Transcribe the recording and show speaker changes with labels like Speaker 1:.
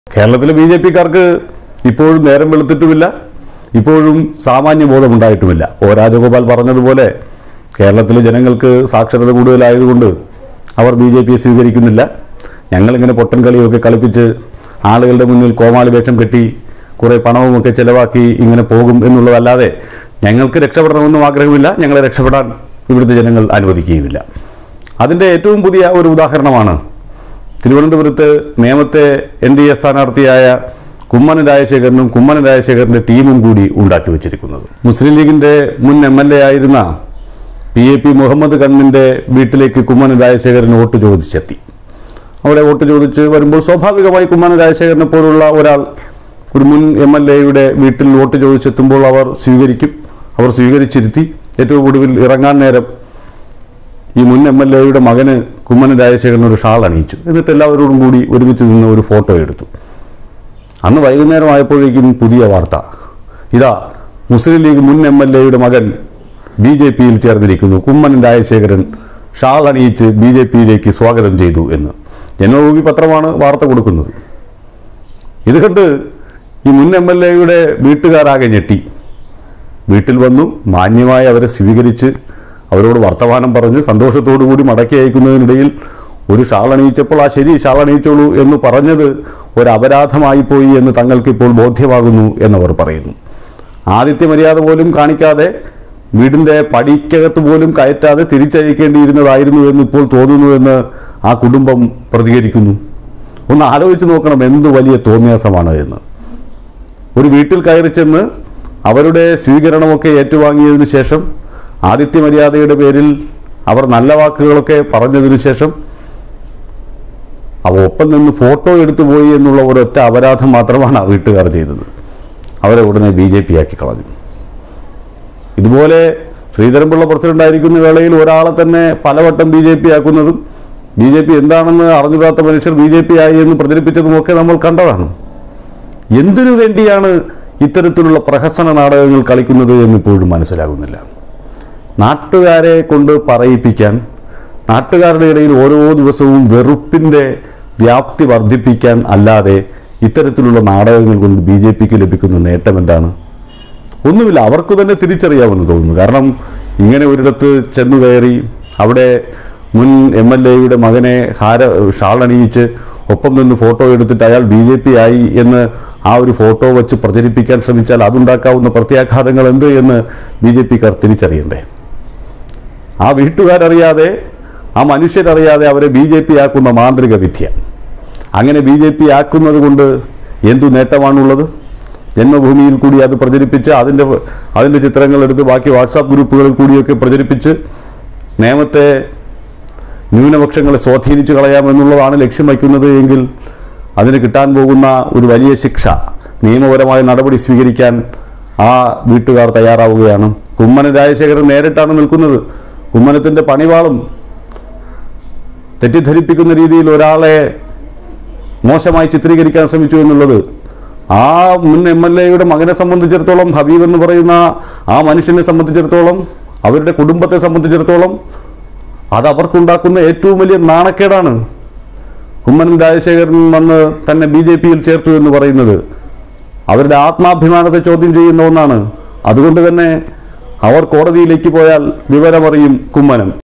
Speaker 1: കേരളത്തിലെ B J പിക്കാർക്ക് ഇപ്പോഴും നേരം വെളുത്തിട്ടുമില്ല ഇപ്പോഴും സാമാന്യ ബോധമുണ്ടായിട്ടുമില്ല ഒ രാജഗോപാൽ പറഞ്ഞതുപോലെ കേരളത്തിലെ ജനങ്ങൾക്ക് സാക്ഷരത കൂടുതലായതുകൊണ്ട് അവർ ബി ജെ പിയെ സ്വീകരിക്കുന്നില്ല ഞങ്ങളിങ്ങനെ പൊട്ടൻ കളിയൊക്കെ കളിപ്പിച്ച് ആളുകളുടെ മുന്നിൽ കോമാളി വേഷം കെട്ടി കുറേ പണവുമൊക്കെ ചിലവാക്കി ഇങ്ങനെ പോകും എന്നുള്ളതല്ലാതെ ഞങ്ങൾക്ക് രക്ഷപ്പെടണമെന്നും ആഗ്രഹമില്ല ഞങ്ങളെ രക്ഷപ്പെടാൻ ഇവിടുത്തെ ജനങ്ങൾ അനുവദിക്കുകയുമില്ല അതിൻ്റെ ഏറ്റവും പുതിയ ഒരു ഉദാഹരണമാണ് തിരുവനന്തപുരത്ത് നേമത്തെ എൻ ഡി എ സ്ഥാനാർത്ഥിയായ കുമ്മനം രാജശേഖരനും കുമ്മനം രാജശേഖരന്റെ ടീമും കൂടി ഉണ്ടാക്കി വെച്ചിരിക്കുന്നത് മുസ്ലിം ലീഗിന്റെ മുൻ എം എൽ എ ആയിരുന്ന പി എ പി മുഹമ്മദ് കണ്ണിന്റെ വീട്ടിലേക്ക് കുമ്മനം രാജശേഖരൻ വോട്ട് ചോദിച്ചെത്തി അവിടെ വോട്ട് ചോദിച്ച് വരുമ്പോൾ സ്വാഭാവികമായി കുമ്മനം രാജശേഖരനെ പോലുള്ള ഒരാൾ ഒരു മുൻ എം എൽ എയുടെ വീട്ടിൽ വോട്ട് ചോദിച്ചെത്തുമ്പോൾ അവർ സ്വീകരിക്കും അവർ സ്വീകരിച്ചിരുത്തി ഏറ്റവും ഒടുവിൽ ഇറങ്ങാൻ നേരം ഈ മുൻ എം എൽ എയുടെ മകന് കുമ്മനം രാജശേഖരൻ ഒരു ഷാൾ അണിയിച്ചു എന്നിട്ട് എല്ലാവരോടും കൂടി ഒരുമിച്ച് നിന്ന് ഒരു ഫോട്ടോ എടുത്തു അന്ന് വൈകുന്നേരം ആയപ്പോഴേക്കും പുതിയ വാർത്ത ഇതാ മുസ്ലിം ലീഗ് മുൻ എം എൽ എയുടെ മകൻ ബി ജെ പിയിൽ ചേർന്നിരിക്കുന്നു കുമ്മനം രാജശേഖരൻ ഷാൾ അണിയിച്ച് ബി ജെ പിയിലേക്ക് സ്വാഗതം ചെയ്തു എന്ന് ജന്മഭൂമി പത്രമാണ് വാർത്ത കൊടുക്കുന്നത് ഇത് കണ്ട് ഈ മുൻ എം എൽ എയുടെ വീട്ടുകാരാകെ ഞെട്ടി വീട്ടിൽ വന്നു മാന്യമായി അവരെ സ്വീകരിച്ച് അവരോട് വർത്തമാനം പറഞ്ഞ് സന്തോഷത്തോടു കൂടി മടക്കി അയക്കുന്നതിനിടയിൽ ഒരു ഷാൾ അണിയിച്ചപ്പോൾ ആ ശരി ഷാൾ അണിയിച്ചോളൂ എന്ന് പറഞ്ഞത് ഒരു അപരാധമായി പോയി എന്ന് തങ്ങൾക്കിപ്പോൾ ബോധ്യമാകുന്നു എന്നവർ പറയുന്നു ആദിത്യ മര്യാദ പോലും കാണിക്കാതെ വീടിൻ്റെ പടിക്കകത്ത് പോലും കയറ്റാതെ തിരിച്ചയക്കേണ്ടിയിരുന്നതായിരുന്നു എന്ന് ഇപ്പോൾ തോന്നുന്നു എന്ന് ആ കുടുംബം പ്രതികരിക്കുന്നു ഒന്ന് ആലോചിച്ച് നോക്കണം എന്ത് വലിയ തോന്നിയാസമാണ് എന്ന് ഒരു വീട്ടിൽ കയറി ചെന്ന് അവരുടെ സ്വീകരണമൊക്കെ ഏറ്റുവാങ്ങിയതിനു ശേഷം ആദിത്യ മര്യാദയുടെ പേരിൽ അവർ നല്ല വാക്കുകളൊക്കെ പറഞ്ഞതിനു ശേഷം അവ ഒപ്പം നിന്ന് ഫോട്ടോ എടുത്തു പോയി എന്നുള്ള ഒരൊറ്റ അപരാധം മാത്രമാണ് ആ വീട്ടുകാർ ചെയ്തത് അവരെ ഉടനെ ബി ജെ പി ആക്കി കളഞ്ഞു ഇതുപോലെ ശ്രീധരൻപിള്ള പ്രസിഡന്റ് ആയിരിക്കുന്ന വേളയിൽ ഒരാളെ തന്നെ പലവട്ടം ബി ജെ പി ആക്കുന്നതും ബി ജെ പി എന്താണെന്ന് അറിഞ്ഞുകൂടാത്ത മനുഷ്യർ ബി ജെ പി ആയി എന്ന് പ്രചരിപ്പിച്ചതുമൊക്കെ നമ്മൾ കണ്ടതാണ് എന്തിനു വേണ്ടിയാണ് ഇത്തരത്തിലുള്ള പ്രഹസന നാടകങ്ങൾ കളിക്കുന്നത് എന്നിപ്പോഴും മനസ്സിലാകുന്നില്ല നാട്ടുകാരെ കൊണ്ട് പറയിപ്പിക്കാൻ നാട്ടുകാരുടെ ഇടയിൽ ഓരോ ദിവസവും വെറുപ്പിൻ്റെ വ്യാപ്തി വർദ്ധിപ്പിക്കാൻ അല്ലാതെ ഇത്തരത്തിലുള്ള നാടകങ്ങൾ കൊണ്ട് ബി ജെ പിക്ക് ലഭിക്കുന്ന നേട്ടം എന്താണ് ഒന്നുമില്ല അവർക്ക് തന്നെ തിരിച്ചറിയാമെന്ന് തോന്നുന്നു കാരണം ഇങ്ങനെ ഒരിടത്ത് ചെന്നു കയറി അവിടെ മുൻ എം എൽ എയുടെ മകനെ ഹാര ഷാൾ അണിയിച്ച് ഒപ്പം നിന്ന് ഫോട്ടോ എടുത്തിട്ട് അയാൾ ബി ജെ പി ആയി എന്ന് ആ ഒരു ഫോട്ടോ വെച്ച് പ്രചരിപ്പിക്കാൻ ശ്രമിച്ചാൽ അതുണ്ടാക്കാവുന്ന പ്രത്യാഘാതങ്ങൾ എന്ത് എന്ന് ബി ജെ പിക്കാർ തിരിച്ചറിയണ്ടേ ആ വീട്ടുകാരറിയാതെ ആ മനുഷ്യരറിയാതെ അവരെ ബി ജെ പി ആക്കുന്ന മാന്ത്രിക വിദ്യ അങ്ങനെ ബി ജെ പി ആക്കുന്നത് കൊണ്ട് എന്തു നേട്ടമാണുള്ളത് ജന്മഭൂമിയിൽ കൂടി അത് പ്രചരിപ്പിച്ച് അതിൻ്റെ അതിൻ്റെ ചിത്രങ്ങൾ എടുത്ത് ബാക്കി വാട്സാപ്പ് ഗ്രൂപ്പുകളിൽ കൂടിയൊക്കെ പ്രചരിപ്പിച്ച് നിയമത്തെ ന്യൂനപക്ഷങ്ങളെ സ്വാധീനിച്ചു കളയാമെന്നുള്ളതാണ് ലക്ഷ്യം വയ്ക്കുന്നത് എങ്കിൽ അതിന് കിട്ടാൻ പോകുന്ന ഒരു വലിയ ശിക്ഷ നിയമപരമായ നടപടി സ്വീകരിക്കാൻ ആ വീട്ടുകാർ തയ്യാറാവുകയാണ് കുമ്മനം രാജശേഖരൻ നേരിട്ടാണ് നിൽക്കുന്നത് കുമ്മനത്തിൻ്റെ പണിവാളും തെറ്റിദ്ധരിപ്പിക്കുന്ന രീതിയിൽ ഒരാളെ മോശമായി ചിത്രീകരിക്കാൻ ശ്രമിച്ചു എന്നുള്ളത് ആ മുൻ എം എൽ എയുടെ മകനെ സംബന്ധിച്ചിടത്തോളം ഹബീബ് എന്ന് പറയുന്ന ആ മനുഷ്യനെ സംബന്ധിച്ചിടത്തോളം അവരുടെ കുടുംബത്തെ സംബന്ധിച്ചിടത്തോളം അത് അവർക്കുണ്ടാക്കുന്ന ഏറ്റവും വലിയ നാണക്കേടാണ് കുമ്മനം രാജശേഖരൻ വന്ന് തന്നെ ബി ജെ പിയിൽ ചേർത്തു എന്ന് പറയുന്നത് അവരുടെ ആത്മാഭിമാനത്തെ ചോദ്യം ചെയ്യുന്ന ഒന്നാണ് അതുകൊണ്ട് തന്നെ അവർ കോടതിയിലേക്ക് പോയാൽ വിവരമറിയും കുമ്മനം